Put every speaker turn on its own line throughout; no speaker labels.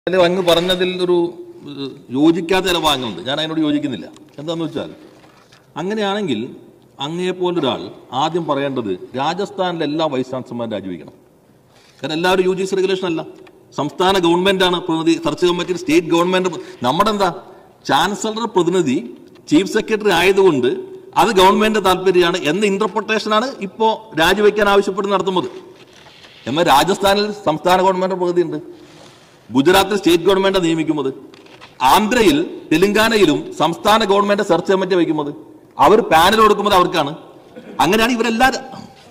അതിൽ അങ്ങ് പറഞ്ഞതിൽ ഒരു ഏഹ്, യോജിക്കാത്ത ചില ഭാഗങ്ങളുണ്ട് ഞാൻ അതിനോട് യോജിക്കുന്നില്ല എന്താന്ന് വെച്ചാൽ അങ്ങനെയാണെങ്കിൽ അങ്ങേപ്പോലൊരാൾ ആദ്യം പറയേണ്ടത് രാജസ്ഥാനിലെ എല്ലാ വൈസ് ചാൻസലർമാരും രാജിവെക്കണം കാരണം എല്ലാവരും യു ജി സി റെഗുലേഷൻ അല്ല സംസ്ഥാന ഗവൺമെന്റാണ് പ്രതിനിധി സെർച്ച് കമ്മിറ്റി സ്റ്റേറ്റ് ഗവൺമെന്റ് നമ്മുടെ എന്താ ചാൻസലർ പ്രതിനിധി ചീഫ് സെക്രട്ടറി ആയതുകൊണ്ട് അത് ഗവൺമെന്റ് താല്പര്യമാണ് എന്ന ഇന്റർപ്രിട്ടേഷനാണ് ഇപ്പോ രാജിവെക്കാൻ ആവശ്യപ്പെട്ട് നടത്തുന്നത് എന്നാൽ രാജസ്ഥാനിൽ സംസ്ഥാന ഗവൺമെന്റ് പ്രതിനിധി ഉണ്ട് ഗുജറാത്തിൽ സ്റ്റേറ്റ് ഗവൺമെന്റ് നിയമിക്കുന്നത് ആന്ധ്രയിൽ തെലങ്കാനയിലും സംസ്ഥാന ഗവൺമെന്റ് സെർച്ച് കമ്മിറ്റി വയ്ക്കുന്നത് അവർ പാനൽ കൊടുക്കുന്നത് അവർക്കാണ് അങ്ങനെയാണ് ഇവരെല്ലാരും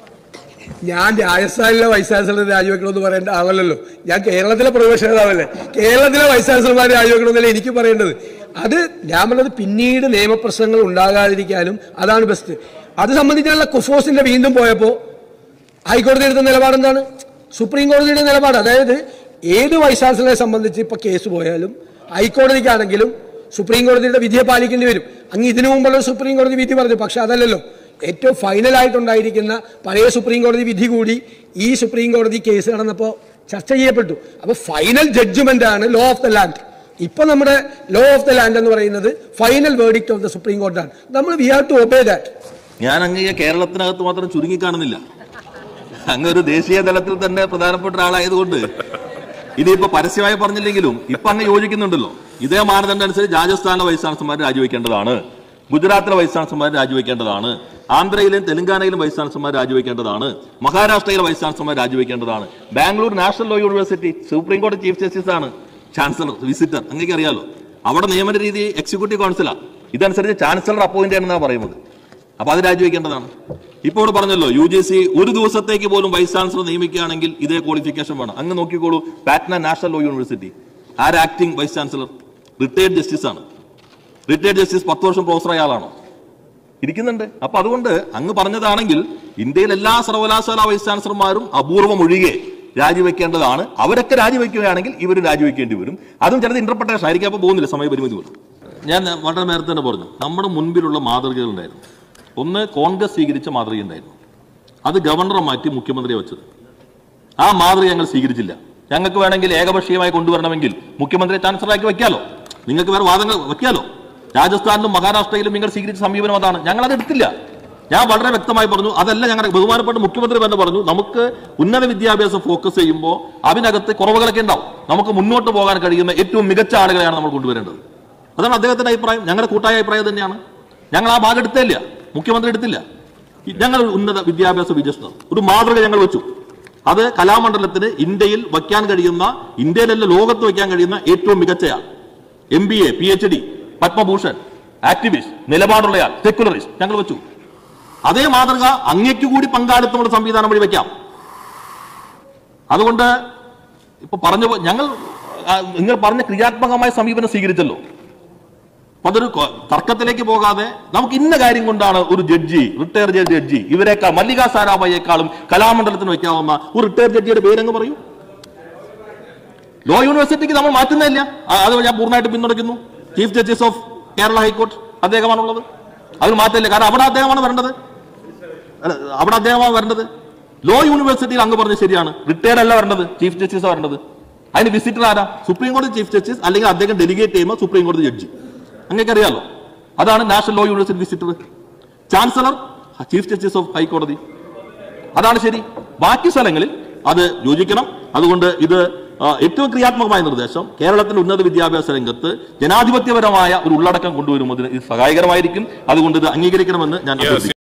ഞാൻ രാജസ്ഥാനിലെ വൈസ് ചാൻസലർ രാജിവെക്കണമെന്ന് പറയേണ്ട ആളല്ലല്ലോ ഞാൻ കേരളത്തിലെ പ്രതിപക്ഷ നേതാവല്ലേ കേരളത്തിലെ വൈസ് ചാൻസലർമാർ രാജിവെക്കണമെന്നല്ല എനിക്ക് പറയേണ്ടത് അത് ഞാൻ പറഞ്ഞത് പിന്നീട് നിയമപ്രശ്നങ്ങൾ ഉണ്ടാകാതിരിക്കാനും അതാണ് ബെസ്റ്റ് അത് സംബന്ധിച്ചുള്ള കുഫോസിന്റെ വീണ്ടും പോയപ്പോൾ ഹൈക്കോടതി എടുത്ത നിലപാട് എന്താണ് സുപ്രീം കോടതിയുടെ നിലപാട് അതായത് ഏത് വൈസ് ചാൻസലറെ സംബന്ധിച്ച് ഇപ്പൊ കേസ് പോയാലും ഹൈക്കോടതിക്കാണെങ്കിലും സുപ്രീം കോടതിയുടെ വിധിയെ പാലിക്കേണ്ടി വരും അങ്ങ് ഇതിനു മുമ്പുള്ള സുപ്രീം കോടതി വിധി പറഞ്ഞു പക്ഷെ അതല്ലല്ലോ ഏറ്റവും ഫൈനലായിട്ടുണ്ടായിരിക്കുന്ന പഴയ സുപ്രീം കോടതി വിധി കൂടി ഈ സുപ്രീം കോടതി കേസ് നടന്നപ്പോൾ ചർച്ച ചെയ്യപ്പെട്ടു അപ്പോൾ ഫൈനൽ ജഡ്ജ്മെന്റ് ആണ് ലോ ഓഫ് ദ ലാൻഡ് ഇപ്പൊ നമ്മുടെ ലോ ഓഫ് ദ ലാൻഡ് എന്ന് പറയുന്നത് final verdict of the supreme കോർട്ടാണ് നമ്മൾ we have to obey that
ഞാൻ അങ്ങ് കേരളത്തിനകത്ത് മാത്രം ചുരുങ്ങി കാണുന്നില്ല അങ്ങ് ഒരു ദേശീയ തലത്തിൽ തന്നെ പ്രധാനപ്പെട്ട ഒരാളായതുകൊണ്ട് ഇനിയിപ്പോ പരസ്യമായി പറഞ്ഞില്ലെങ്കിലും ഇപ്പൊ അങ്ങ് യോജിക്കുന്നുണ്ടല്ലോ ഇതേ മാനദണ്ഡം അനുസരിച്ച് രാജസ്ഥാനിലെ വൈസ് ചാൻസലർമാർ രാജിവെക്കേണ്ടതാണ് ഗുജറാത്തിലെ വൈസ് ചാൻസലർമാർ രാജിവെക്കേണ്ടതാണ് ആന്ധ്രയിലും തെലങ്കാനയിലും വൈസ് ചാൻസലർമാർ രാജിവെക്കേണ്ടതാണ് മഹാരാഷ്ട്രയിലെ വൈസ് ചാൻസലർമാർ രാജിവെക്കേണ്ടതാണ് Bangalore national law university supreme കോടതി ചീഫ് ജസ്റ്റിസ് ആണ് ചാൻസലർ വിസിറ്റർ അങ്ങനെ അറിയാലോ അവിടെ നിയമന രീതി എക്സിക്യൂട്ടീവ് കൗൺസിലാണ് ഇതനുസരിച്ച് ചാൻസലർ അപ്പോയിന്റ് ചെയ്യണമെന്നാണ് പറയുന്നത് അപ്പൊ അത് രാജിവെക്കേണ്ടതാണ് ഇപ്പോൾ ഇവിടെ പറഞ്ഞല്ലോ യു ജി സി ഒരു ദിവസത്തേക്ക് പോലും വൈസ് ചാൻസലർ നിയമിക്കുകയാണെങ്കിൽ ഇതേ ക്വാളിഫിക്കേഷൻ വേണം അങ്ങ് നോക്കിക്കോളൂ പാറ്റ്ന നാഷണൽ ലോ യൂണിവേഴ്സിറ്റി ആര് acting vice chancellor retired justice ആണ് റിട്ടയർഡ് ജസ്റ്റിസ് പത്ത് വർഷം പ്രൊഫസറായ ആളാണോ ഇരിക്കുന്നുണ്ട് അപ്പൊ അതുകൊണ്ട് അങ്ങ് പറഞ്ഞതാണെങ്കിൽ ഇന്ത്യയിൽ എല്ലാ സർവകലാശാല വൈസ് ചാൻസലർമാരും അപൂർവം ഒഴികെ രാജിവെക്കേണ്ടതാണ് അവരൊക്കെ രാജിവെക്കുകയാണെങ്കിൽ ഇവർ രാജിവെക്കേണ്ടി വരും അതും ചിലത് ഇന്റർപ്രിട്ടേഷൻ ആയിരിക്കും അപ്പൊ പോകുന്നില്ല സമയപരിമിതി പോലും ഞാൻ വളരെ നേരത്തെ തന്നെ പറഞ്ഞു നമ്മുടെ മുൻപിലുള്ള മാതൃകകൾ ഉണ്ടായിരുന്നു ഒന്ന് കോൺഗ്രസ് സ്വീകരിച്ച മാതൃക ഉണ്ടായിരുന്നു അത് ഗവർണറെ മാറ്റി മുഖ്യമന്ത്രിയെ വെച്ചത് ആ മാതൃക ഞങ്ങൾ സ്വീകരിച്ചില്ല ഞങ്ങൾക്ക് വേണമെങ്കിൽ ഏകപക്ഷീയമായി കൊണ്ടുവരണമെങ്കിൽ മുഖ്യമന്ത്രിയെ ചാൻസലറാക്കി വെക്കാലോ നിങ്ങൾക്ക് വേറെ വാദങ്ങൾ വെക്കാലോ രാജസ്ഥാനിലും മഹാരാഷ്ട്രയിലും നിങ്ങൾ സ്വീകരിച്ച സമീപനം അതാണ് ഞങ്ങൾ അത് എടുത്തില്ല ഞാൻ വളരെ വ്യക്തമായി പറഞ്ഞു അതല്ല ഞങ്ങളുടെ ബഹുമാനപ്പെട്ട മുഖ്യമന്ത്രി തന്നെ പറഞ്ഞു നമുക്ക് ഉന്നത വിദ്യാഭ്യാസം ഫോക്കസ് ചെയ്യുമ്പോൾ അതിനകത്ത് കുറവുകളൊക്കെ ഉണ്ടാവും നമുക്ക് മുന്നോട്ട് പോകാൻ കഴിയുന്ന ഏറ്റവും മികച്ച ആളുകളെയാണ് നമ്മൾ കൊണ്ടുവരേണ്ടത് അതാണ് അദ്ദേഹത്തിന്റെ അഭിപ്രായം ഞങ്ങളുടെ കൂട്ടായ അഭിപ്രായം തന്നെയാണ് ഞങ്ങൾ ആ ഭാഗം എടുത്തില്ല മുഖ്യമന്ത്രി എടുത്തില്ല ഈ ഞങ്ങൾ ഒരു ഉന്നത വിദ്യാഭ്യാസ വിജക്ഷണം ഒരു മാതൃക ഞങ്ങൾ വെച്ചു അത് കലാമണ്ഡലത്തിന് ഇന്ത്യയിൽ വയ്ക്കാൻ കഴിയുന്ന ഇന്ത്യയിലല്ല ലോകത്ത് വയ്ക്കാൻ കഴിയുന്ന ഏറ്റവും മികച്ചയാൾ M B A P H D Padma Bhushan activist നിലപാടുള്ളയാൾ സെക്യുലറിസ്റ്റ് ഞങ്ങൾ വെച്ചു അതേ മാതൃക അങ്ങയ്ക്ക് കൂടി പങ്കാളിത്തമുള്ള സംവിധാനം വഴി വയ്ക്കാം അതുകൊണ്ട് ഇപ്പൊ പറഞ്ഞു പോ- ഞങ്ങൾ ആ, നിങ്ങൾ പറഞ്ഞ ക്രിയാത്മകമായ സമീപനം സ്വീകരിച്ചല്ലോ അപ്പൊ അതൊരു കൊ- തർക്കത്തിലേക്ക് പോകാതെ നമുക്ക് ഇന്ന കാര്യം കൊണ്ടാണ് ഒരു ജഡ്ജി റിട്ടയർ ചെയ്ത ജഡ്ജി ഇവരെക്കാൾ മല്ലിക സാരാഭായേക്കാളും കലാമണ്ഡലത്തിന് വയ്ക്കാവുന്ന ഒരു റിട്ടയർ ജഡ്ജിയുടെ പേരങ്ങ് പറയൂ ലോ യൂണിവേഴ്സിറ്റിക്ക് നമ്മൾ മാറ്റുന്നില്ല ആ- അത് ഞാൻ പൂർണ്ണമായിട്ട് പിന്തുണയ്ക്കുന്നു chief justice of Kerala high court അദ്ദേഹമാണുള്ളത് അതിൽ മാറ്റമില്ല കാരണം അവിടെ അദ്ദേഹമാണ് വരേണ്ടത് അല്ല, അവിടെ അദ്ദേഹമാണ് വരേണ്ടത് ലോ യൂണിവേഴ്സിറ്റിയിൽ അങ്ങ് പറഞ്ഞത് ശരിയാണ് റിട്ടയർഡ് അല്ല വരേണ്ടത് ചീഫ് ജസ്റ്റിസ് വരേണ്ടത് അതിന് വിസിറ്റർ ആരാ സുപ്രീം കോടതി ചീഫ് ജസ്റ്റിസ് അല്ലെങ്കിൽ അദ്ദേഹം ഡെലിഗേറ്റ് ചെയ്യുമ്പോൾ സുപ്രീം കോടതി ജഡ്ജി അങ്ങേക്ക് അറിയാലോ അതാണ് national law university visitor chancellor chief justice of ഹൈക്കോടതി അതാണ് ശരി ബാക്കി സ്ഥലങ്ങളിൽ അത് യോജിക്കണം അതുകൊണ്ട് ഇത് ആ, ഏറ്റവും ക്രിയാത്മകമായ നിർദ്ദേശം കേരളത്തിന്റെ ഉന്നത വിദ്യാഭ്യാസ രംഗത്ത് ജനാധിപത്യപരമായ ഒരു ഉള്ളടക്കം കൊണ്ടുവരുന്നതിന് ഇത് സഹായകരമായിരിക്കും അതുകൊണ്ട് ഇത് അംഗീകരിക്കണമെന്ന് ഞാൻ അഭ്യർത്ഥിക്കുന്നു